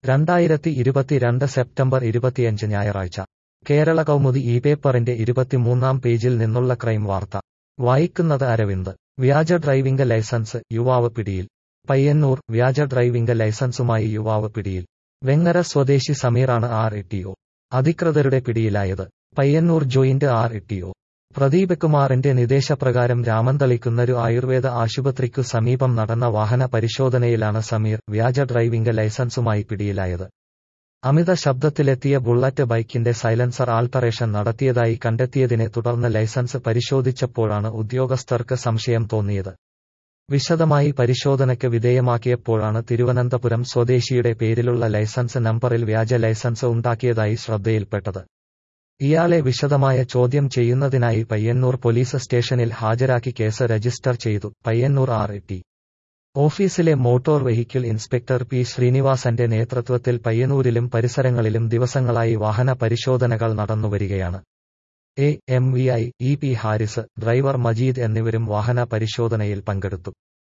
രണ്ടായിരത്തി ഇരുപത്തിരണ്ട് സെപ്റ്റംബർ ഇരുപത്തിയഞ്ച് ഞായറാഴ്ച കേരള കൗമുദി ഈ പേപ്പറിന്റെ ഇരുപത്തിമൂന്നാം പേജിൽ നിന്നുള്ള ക്രൈം വാർത്ത വായിക്കുന്നത് അരവിന്ദ് വ്യാജ ഡ്രൈവിംഗ് ലൈസൻസ് യുവാവ് പിടിയിൽ പയ്യന്നൂർ വ്യാജ ഡ്രൈവിംഗ് ലൈസൻസുമായി യുവാവ് പിടിയിൽ വെങ്ങര സ്വദേശി സമീറാണ് ആർ ഇട്ടിഒ അധികൃതരുടെ പിടിയിലായത് Payyanur joint R TO Pradeep കുമാറിന്റെ നിർദ്ദേശപ്രകാരം രാമന്തളിക്കുന്നൊരു ആയുർവേദ ആശുപത്രിക്കു സമീപം നടന്ന വാഹന പരിശോധനയിലാണ് സമീർ വ്യാജ ഡ്രൈവിംഗ് ലൈസൻസുമായി പിടിയിലായത് അമിത ശബ്ദത്തിലെത്തിയ ബുള്ളറ്റ് ബൈക്കിന്റെ സൈലൻസർ ആൾട്ടറേഷൻ നടത്തിയതായി കണ്ടെത്തിയതിനെ തുടർന്ന് ലൈസൻസ് പരിശോധിച്ചപ്പോഴാണ് ഉദ്യോഗസ്ഥർക്ക് സംശയം തോന്നിയത് വിശദമായി പരിശോധനയ്ക്ക് വിധേയമാക്കിയപ്പോഴാണ് തിരുവനന്തപുരം സ്വദേശിയുടെ പേരിലുള്ള ലൈസൻസ് നമ്പറിൽ വ്യാജ ലൈസൻസ് ഉണ്ടാക്കിയതായി ശ്രദ്ധയിൽപ്പെട്ടത് ഇയാളെ വിശദമായ ചോദ്യം ചെയ്യുന്നതിനായി പയ്യന്നൂർ പോലീസ് സ്റ്റേഷനിൽ ഹാജരാക്കി കേസ് രജിസ്റ്റർ ചെയ്തു പയ്യന്നൂർ ആർ ടി ഓഫീസിലെ മോട്ടോർ വെഹിക്കിൾ ഇൻസ്പെക്ടർ പി ശ്രീനിവാസന്റെ നേതൃത്വത്തിൽ പയ്യന്നൂരിലും പരിസരങ്ങളിലും ദിവസങ്ങളായി വാഹന പരിശോധനകൾ നടന്നുവരികയാണ് A M V I E P Haris driver Majeed എന്നിവരും വാഹന പരിശോധനയിൽ പങ്കെടുത്തു